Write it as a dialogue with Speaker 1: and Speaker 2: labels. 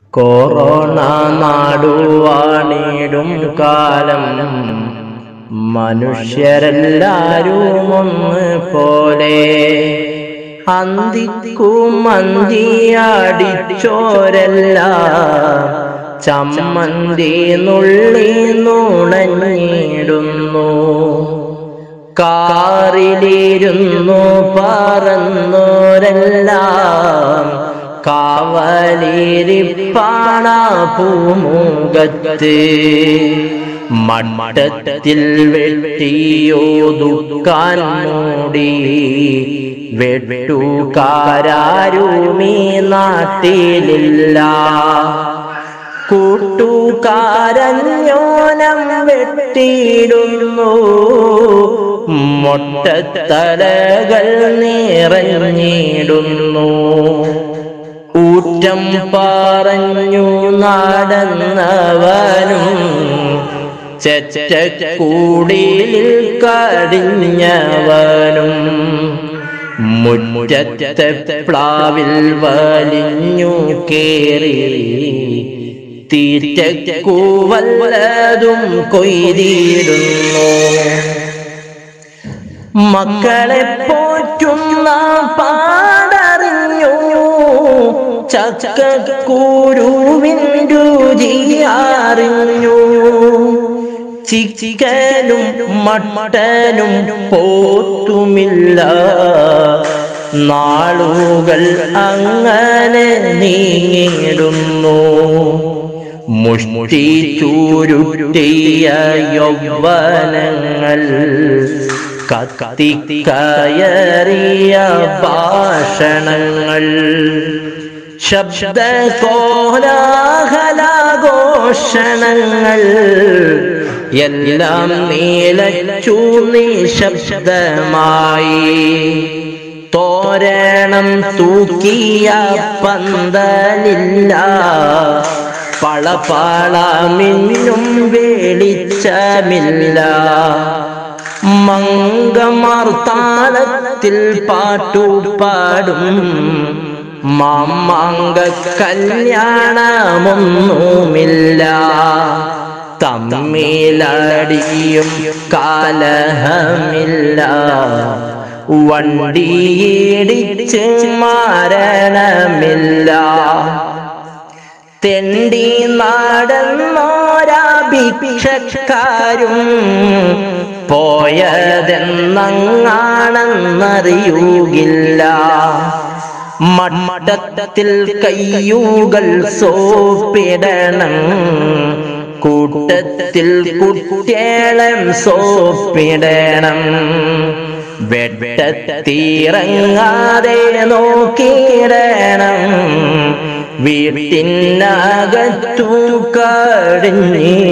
Speaker 1: corona നാടുവാണിടും കാലം മനുഷ്യരെല്ലാരും ഒന്ന് പോലെ അന്തിക്കും അന്തിയടിച്ചോരെല്ലാം ചമ്മന്തി നുള്ളി നുണഞ്ഞിടുന്നു കാറിലിരുന്നു പറന്നോരെല്ലാം കാവലിരിപ്പാണ പൂമുഖത്ത് മട്ടത്തിൽ വെട്ടിയോതുക്കാൻ മൂടി വെട്ടുകാരാരുമീ നാട്ടിലില്ല കൂട്ടുകാരഞ്ഞോനം വെട്ടിയിടുന്നു മൊട്ടത്തലകൾ നിറഞ്ഞിടുന്നു ഊറ്റം പറഞ്ഞു നടന്നവനും ചെറ്റക്കൂടിയിൽ കടിഞ്ഞവനും മുറ്റത്തെ പ്ലാവിൽ വലിഞ്ഞു കേറി തീറ്റക്കൂവല്ലതും കൊയ്തിടുന്നു മക്കളെ പോറ്റുന്ന പാടറിഞ്ഞു ചക്കക്കൂരുവിൻ രുചി അറിഞ്ഞു ചിക്കനും മട്ടനും പോത്തുമില്ല നാളുകൾ അങ്ങനെ നീങ്ങിടുന്നു മുഷ്ടി ചൂരുട്ടിയ യൗവനങ്ങൾ കത്തിക്കയറിയ ഭാഷണങ്ങൾ ശബ്ദ കോലാഹലാഘോഷണങ്ങൾ എല്ലാം നീലച്ചു നിശബ്ദമായി തോരണം തൂക്കിയ പന്തലില്ല പളപള മിന്നും വെളിച്ചമില്ല മംഗമാർത്താളത്തിൽ പാട്ടുപാടും മാമാങ്ക കല്യാണമൊന്നുമില്ല തമ്മിലടിയും കാലഹമില്ല വണ്ടിയിടിച്ച് മരണമില്ല തെണ്ടി നടന്നോരാ ഭിക്ഷക്കാരും പോയതെന്നങ്ങാണെന്നറിയുകില്ല മട്ടത്തിൽ കയ്യുകൾ സോപ്പിടണം കൂട്ടത്തിൽ കുട്ടിയേളം സോപ്പിടണം വെട്ടത്തിറങ്ങാതെ നോക്കിയിടണം വീട്ടിനകത്തു കഴിഞ്ഞിടണം